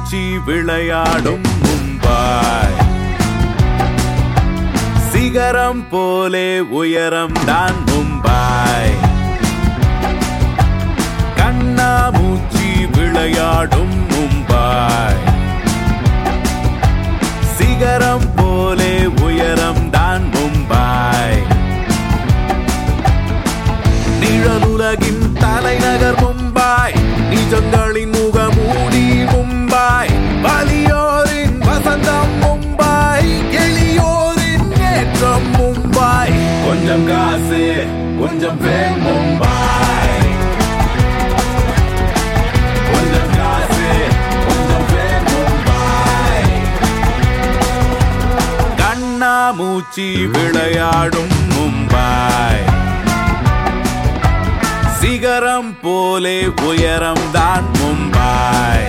கண்ணாமூச்சி விளையாடும் மும்பாய் சிகரம் போலே உயரம் தான் மும்பாய் கண்ணாமூச்சி விளையாடும் மும்பாய் சிகரம் போலே உயரம் தான் மும்பாய் நிழலுலகின் தலைநகர் மும்பாய் நிஜங்களின் முகமூடி மும்பாய் வலியோரின் வசந்தம் மும்பாய் எளியோரின் ஏற்றம் மும்பாய் கொஞ்சம் காசு கொஞ்சம் பேர் மும்பாய் கொஞ்சம் காசு கொஞ்சம் பேர் மும்பாய் கண்ணாமூச்சி விளையாடும் மும்பாய் சிகரம் போலே உயரம் தான் மும்பாய்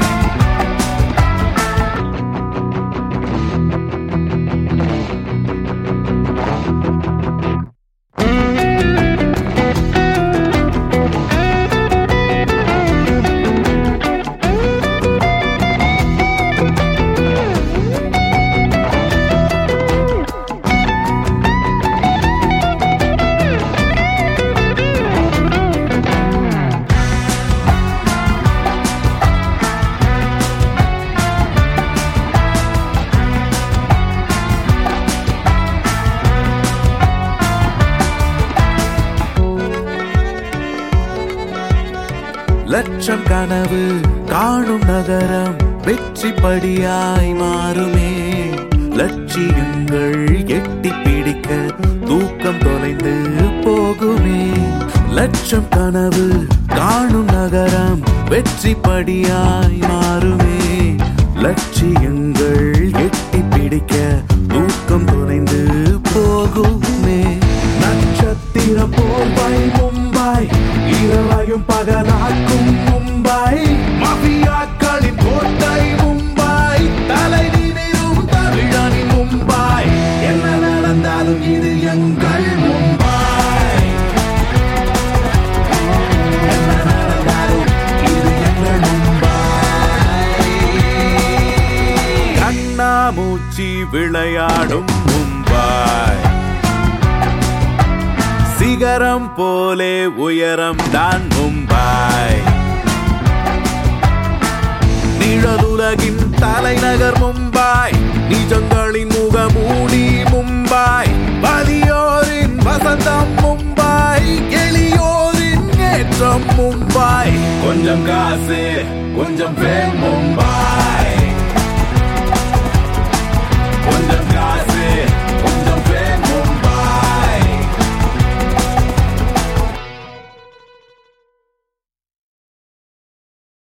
லட்சம் கனவு காணும் நகரம் வெற்றி படியாய் மாறுமே லட்சியங்கள் எட்டி பிடிக்க தூக்கம் தொலைந்து போகுமே லட்சம் கனவு காணும் நகரம் வெற்றி படியாய் மாறுமே லட்சியங்கள் எட்டி பிடிக்க தூக்கம் தொலைந்து போகுமே நட்சத்திரம் போல்வாய் மும்பாய் இரவையும் பகலாக்கும் மும்பாய் மபியாக்களின் கோட்டை மும்பாய் தலை நிமிரும் தமிழனின் மும்பாய் என்ன நடந்தாலும் இது எங்கள் மும்பாய் என்ன நடந்தாலும் இது எங்கள் மும்பாய் கண்ணாமூச்சி விளையாடும் மும்பாய் சிகரம் போலே உயரம் தான் மும்பாய் நிழலுலகின் தலைநகர் மும்பாய் நிஜங்களின் முகமூடி மும்பாய் வலியோரின் வசந்தம் மும்பாய் எளியோரின் ஏற்றம் மும்பாய் கொஞ்சம் காசு கொஞ்சம் பேர் மும்பாய்